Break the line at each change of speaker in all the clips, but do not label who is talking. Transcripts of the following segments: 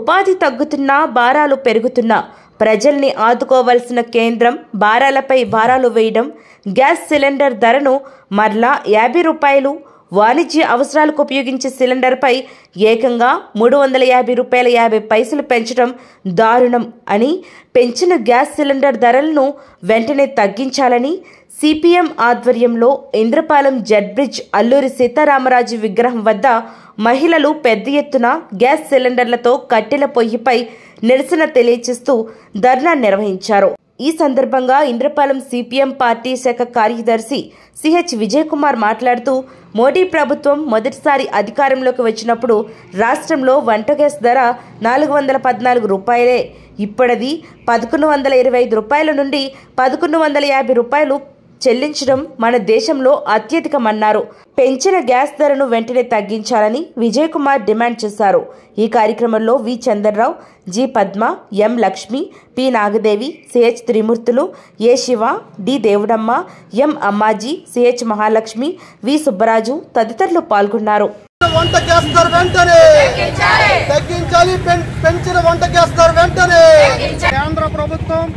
ఉపాధి తగ్గుతున్నా భారాలు పెరుగుతున్నా ప్రజల్ని ఆదుకోవాల్సిన కేంద్రం భారాలపై భారాలు వేయడం గ్యాస్ సిలిండర్ ధరను మరలా యాభై రూపాయలు వాణిజ్య అవసరాలకు ఉపయోగించే సిలిండర్పై ఏకంగా మూడు వందల యాభై రూపాయల యాభై పైసలు పెంచడం దారుణం అని పెంచిన గ్యాస్ సిలిండర్ ధరలను వెంటనే తగ్గించాలని సిపిఎం ఆధ్వర్యంలో ఇంద్రపాలెం జెడ్ బ్రిడ్జ్ అల్లూరి సీతారామరాజు విగ్రహం వద్ద మహిళలు పెద్ద ఎత్తున గ్యాస్ సిలిండర్లతో కట్టెల పొయ్యిపై నిరసన తెలియచేస్తూ ధర్నా నిర్వహించారు ఈ సందర్భంగా ఇంద్రపాలెం సిపిఎం పార్టీ శాఖ కార్యదర్శి సిహెచ్ విజయ్ కుమార్ మాట్లాడుతూ మోడీ ప్రభుత్వం మొదటిసారి అధికారంలోకి వచ్చినప్పుడు రాష్ట్రంలో వంట గ్యాస్ ధర నాలుగు వందల పద్నాలుగు రూపాయలే ఇప్పటిది పదకొండు వందల ఇరవై ఐదు రూపాయల నుండి పదకొండు వందల యాభై రూపాయలు చెల్లించడం మన దేశంలో అత్యధికమన్నారు పెంచిన గ్యాస్ ధరను వెంటనే తగ్గించాలని విజయ్ కుమార్ డిమాండ్ చేశారు ఈ కార్యక్రమంలో V Chandrarao G Padma M Lakshmi P Nagadevi CH Trimurthulu A Siva D Devudamma M Ammaji CH Mahalakshmi V Subbaraju తదితరులు పాల్గొన్నారు
వంట గ్యాస్ ధర వెంటనే తగ్గించాలి పెం- పెంచిన వంట గ్యాస్ ధర వెంటనే కేంద్ర ప్రభుత్వం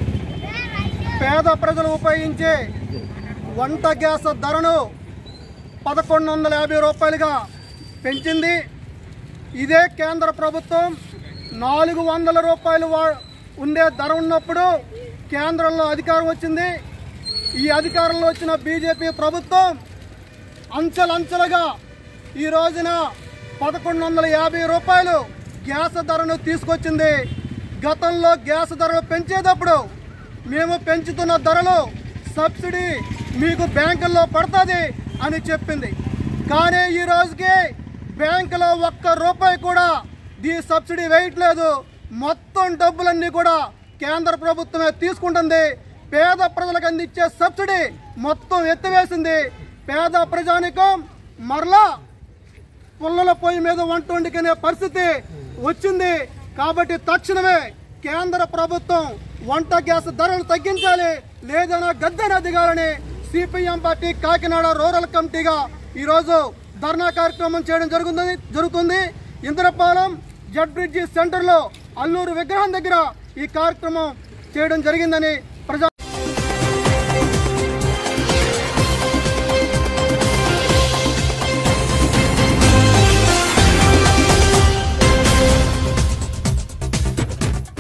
పేద ప్రజలు ఉపయోగించే వంట గ్యాస్ ధరను పదకొండు వందల యాభై రూపాయలుగా పెంచింది ఇదే కేంద్ర ప్రభుత్వం నాలుగు వందల రూపాయలు వా- ఉండే ధర ఉన్నప్పుడు కేంద్రంలో అధికారం వచ్చింది ఈ అధికారంలో వచ్చిన బీజేపీ ప్రభుత్వం అంచెలంచెలుగా ఈ రోజున పదకొండు వందల యాభై రూపాయలు గ్యాస్ ధరను తీసుకొచ్చింది గతంలో గ్యాస్ ధరలు పెంచేటప్పుడు మేము పెంచుతున్న ధరలు సబ్సిడీ మీకు బ్యాంకుల్లో పడుతుంది అని చెప్పింది కానీ ఈ రోజుకి బ్యాంకులో ఒక్క రూపాయి కూడా ఈ సబ్సిడీ వేయట్లేదు మొత్తం డబ్బులన్నీ కూడా కేంద్ర ప్రభుత్వమే తీసుకుంటుంది పేద ప్రజలకు అందించే సబ్సిడీ మొత్తం ఎత్తివేసింది పేద ప్రజానికం మరలా పుల్లల పొయ్యి మీద వంట వండుకునే పరిస్థితి వచ్చింది కాబట్టి తక్షణమే కేంద్ర ప్రభుత్వం వంట గ్యాస్ ధరలు తగ్గించాలి లేదన్నా గద్దెన దిగాలని సిపిఎం పార్టీ కాకినాడ రూరల్ కమిటీగా ఈరోజు ధర్నా కార్యక్రమం చేయడం జరుగుతుంది జరుగుతుంది ఇంద్రపాలెం జడ్ బ్రిడ్జి సెంటర్లో అల్లూరు విగ్రహం దగ్గర ఈ కార్యక్రమం చేయడం జరిగిందని